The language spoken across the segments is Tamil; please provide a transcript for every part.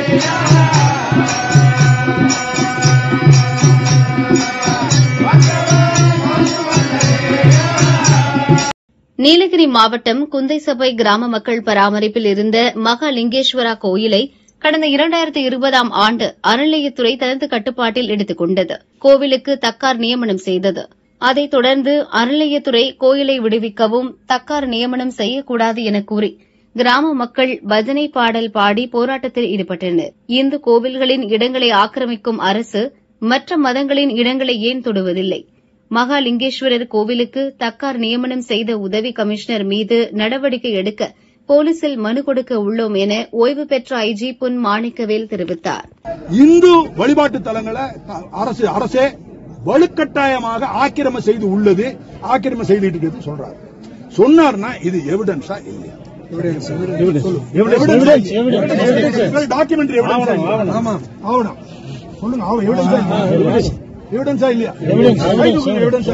நீலகிரி மாவட்டம் குந்தைசபை கிராம மக்கள் பராமரிப்பில் இருந்த மகாலிங்கேஸ்வரா கோயிலை கடந்த இரண்டாயிரத்து இருபதாம் ஆண்டு அறநிலையத்துறை தனது கட்டுப்பாட்டில் எடுத்துக் கொண்டது கோவிலுக்கு தக்கார் நியமனம் செய்தது அதைத் தொடர்ந்து அறநிலையத்துறை கோயிலை விடுவிக்கவும் தக்கார் நியமனம் செய்யக்கூடாது என கூறி கிராம மக்கள் பஜனை பாடல் பாடி போராட்டத்தில் ஈடுபட்டனர் இந்து கோவில்களின் இடங்களை ஆக்கிரமிக்கும் அரசு மற்ற மதங்களின் இடங்களை ஏன் தொடுவதில்லை மகாலிங்கேஸ்வரர் கோவிலுக்கு தக்கார் நியமனம் செய்த உதவி கமிஷனர் மீது நடவடிக்கை எடுக்க போலீசில் மனு கொடுக்க உள்ளோம் என ஓய்வு பெற்ற ஐஜி பொன் மாணிக்கவேல் தெரிவித்தார் இந்து வழிபாட்டு தலங்களை த- அரசு அரசே வலுக்கட்டாயமாக ஆக்கிரம செய்து உள்ளது ஆக்கிரம செய்துட்டு இருக்கிறது சொல்றாரு சொன்னார்னா இது எவிடன்ஸா இல்லையா டாக்குமெண்ட்ரி ஆவணம் சொல்லுங்க ஆவணம் எவிடன்ஸா எவிடன்ஸா இல்லையா எவிடன்ஸா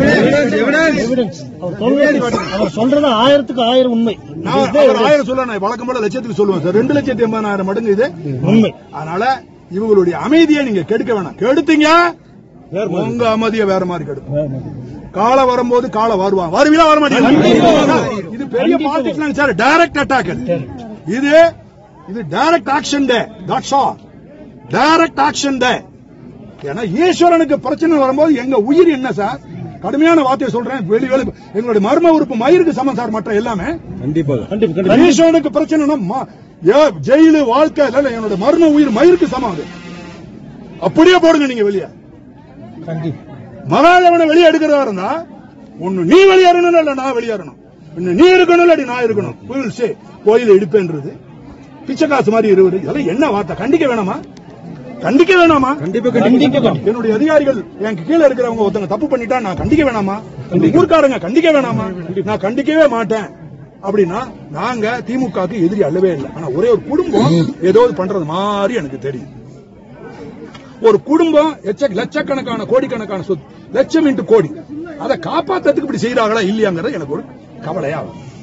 அவர் சொல்றது அவர் சொல்றது ஆயிரத்துக்கு ஆயிரம் உண்மை நான் அவர் ஆயிரம் சொல்ல நான் வழக்கம் போல லட்சத்துக்கு சொல்லுவேன் சார் ரெண்டு லட்சத்தி எண்பதாயிரம் மடங்கு இது உண்மை அதனால இவங்களுடைய அமைதியை நீங்க கெடுக்க வேணாம் கெடுத்தீங்க உங்க அமைதியை வேற மாதிரி கெடுக்கும் காலம் வரும்போது காலம் வருவான் வருவீங்களா வர மாட்டீங்க இது பெரிய பாலிடிக்ஸ் சார் டைரக்ட் அட்டாக் இது இது direct action day that's all direct action day ஏன்னா ஈஸ்வரனுக்கு பிரச்சனை வரும்போது எங்க உயிர் என்ன சார் கடுமையான வார்த்தையை சொல்றேன் வெளி வெளி எங்களுடைய மர்ம உறுப்பு மயிருக்கு சமம் சார் மற்ற எல்லாமே கண்டிப்பாக கண்டிப்பா ஈஸ்வரனுக்கு பிரச்சனைனா ம- ஏ, ஜெயிலு வாழ்க்கை இல்ல, இல்ல, என்னோட மர்ம உயிர் மயிருக்கு சமம் அது அப்படியே போடுங்க நீங்க வெளியே கண்டிப்பா மகாதேவனை வெளியே எடுக்கிறதா இருந்தா ஒண்ணு நீ வெளியேறணும் இல்ல நான் வெளியேறணும் ஒண்ணு நீ இருக்கணும் இல்லாட்டி நான் இருக்கணும் புயல் சே கோயில் இடிப்பேன்றது பிச்சை காசு மாதிரி இருவது இதெல்லாம் என்ன வார்த்தை கண்டிக்க வேணாமா கண்டிக்க வேணாமா கண்டிப்பா கண்டிப்பா என்னுடைய அதிகாரிகள் எனக்கு கீழே இருக்கிறவங்க ஒருத்தங்க தப்பு பண்ணிட்டா நான் கண்டிக்க வேணாமா இந்த ஊர்க்காரங்க கண்டிக்க வேணாமா நான் கண்டிக்கவே மாட்டேன் அப்படின்னா நாங்க திமுகவுக்கு எதிரி அல்லவே இல்லை ஆனா ஒரே ஒரு குடும்பம் ஏதோ பண்றது மாதிரி எனக்கு தெரியும் ஒரு குடும்பம் எச்ச லட்சக்கணக்கான கோடிக்கணக்கான சொத்து லட்சம் இன்ட்டு கோடி அதை காப்பாத்துறதுக்கு இப்படி செய்யறாங்களா இல்லையாங்கிறது எனக்கு ஒரு கவலையா இருக்கும்.